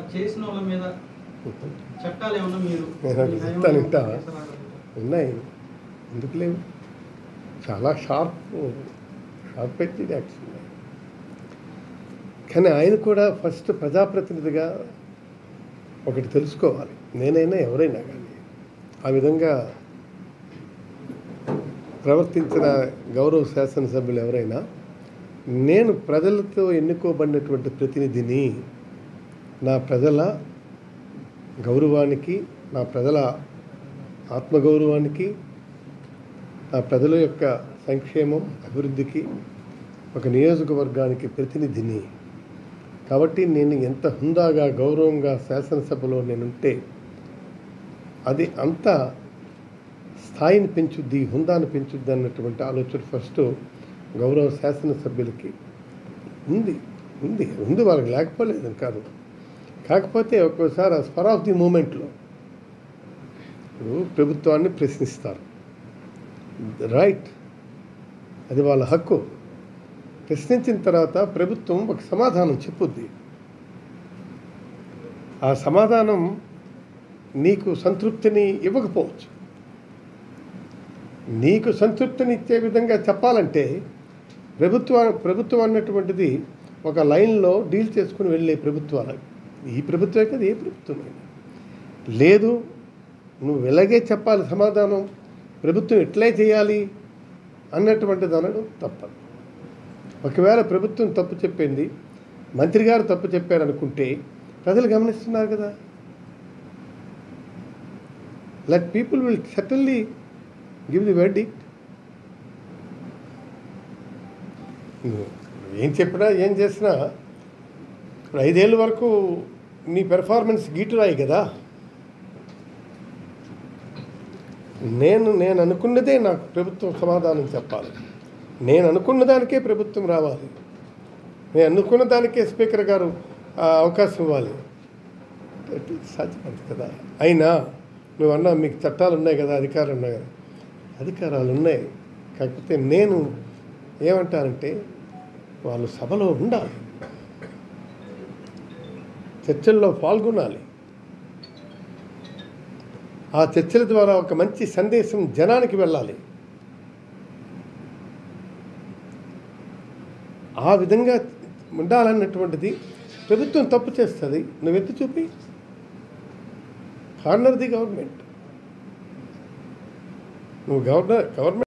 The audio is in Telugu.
చేసిన వాళ్ళ మీద చట్టాలు ఏమన్నా మీరు నేను మీ హయాంలో చెప్తాను వింటావా? చేస్తారా? ఉన్నాయి ఎందుకు లేవు చాలా షార్ప్ షార్ప్ అయితే యాక్షన్ ఉన్నాయి కానీ ఆయన కూడా ఫస్ట్ ప్రజాప్రతినిధిగా ఒకటి తెలుసుకోవాలి నేనైనా ఎవరైనా కానీ ఆ విధంగా ప్రవర్తించిన గౌరవ శాసనసభ్యులు ఎవరైనా నేను ప్రజలతో ఎన్నుకోబడినటువంటి ప్రతినిధిని నా ప్రజల గౌరవానికి నా ప్రజల ఆత్మగౌరవానికి నా ప్రజల యొక్క సంక్షేమం అభివృద్ధికి ఒక నియోజకవర్గానికి ప్రతినిధిని కాబట్టి నేను ఎంత హుందాగా గౌరవంగా శాసనసభలో నేనుంటే అది అంత స్థాయిని పెంచుద్ది హుందాను పెంచుద్ది అన్నటువంటి ఆలోచన ఫస్ట్ గౌరవ శాసనసభ్యులకి ఉంది ఉంది ఉంది వాళ్ళకి లేకపోలేదు కాదు కాకపోతే ఒక్కోసారి ఆ స్పర్ ఆఫ్ ది మూమెంట్లో ఇప్పుడు ప్రభుత్వాన్ని ప్రశ్నిస్తారు రైట్ అది వాళ్ళ హక్కు ప్రశ్నించిన తర్వాత ప్రభుత్వం ఒక సమాధానం చెప్పుద్ది ఆ సమాధానం నీకు సంతృప్తిని ఇవ్వకపోవచ్చు నీకు సంతృప్తిని ఇచ్చే విధంగా చెప్పాలంటే ప్రభుత్వ ప్రభుత్వం అన్నటువంటిది ఒక లైన్లో డీల్ చేసుకుని వెళ్ళే ప్రభుత్వాలు ఈ ప్రభుత్వమే కదా ఏ ప్రభుత్వమైనా లేదు నువ్వు ఇలాగే చెప్పాలి సమాధానం ప్రభుత్వం ఎట్లే చేయాలి అన్నటువంటిది అనడం తప్పదు ఒకవేళ ప్రభుత్వం తప్పు చెప్పింది మంత్రి గారు తప్పు చెప్పారనుకుంటే ప్రజలు గమనిస్తున్నారు కదా let people will certainly give the verdict ఏం చెప్పినా ఏం చేసినా ఇప్పుడు ఐదేళ్ళ వరకు నీ పెర్ఫార్మెన్స్ గీటురాయి కదా నేను నేను అనుకున్నదే నాకు ప్రభుత్వం సమాధానం చెప్పాలి నేను అనుకున్న దానికే ప్రభుత్వం రావాలి నేను అనుకున్న దానికే స్పీకర్ గారు ఆ, అవకాశం ఇవ్వాలి అది సాధ్యపడదు కదా అయినా నువ్వు అన్నా మీకు చట్టాలు ఉన్నాయి కదా అధికారాలు ఉన్నాయి కదా అధికారాలు ఉన్నాయి కాకపోతే నేను ఏమంటానంటే వాళ్ళు సభలో ఉండాలి చర్చల్లో పాల్గొనాలి ఆ చర్చల ద్వారా ఒక మంచి సందేశం జనానికి వెళ్ళాలి ఆ విధంగా ఉండాలన్నటువంటిది ప్రభుత్వం తప్పు చేస్తుంది నువ్వు ఎత్తి చూపి కార్నర్ ది గవర్నమెంట్ నువ్వు గవర్నర్ గవర్నమెంట్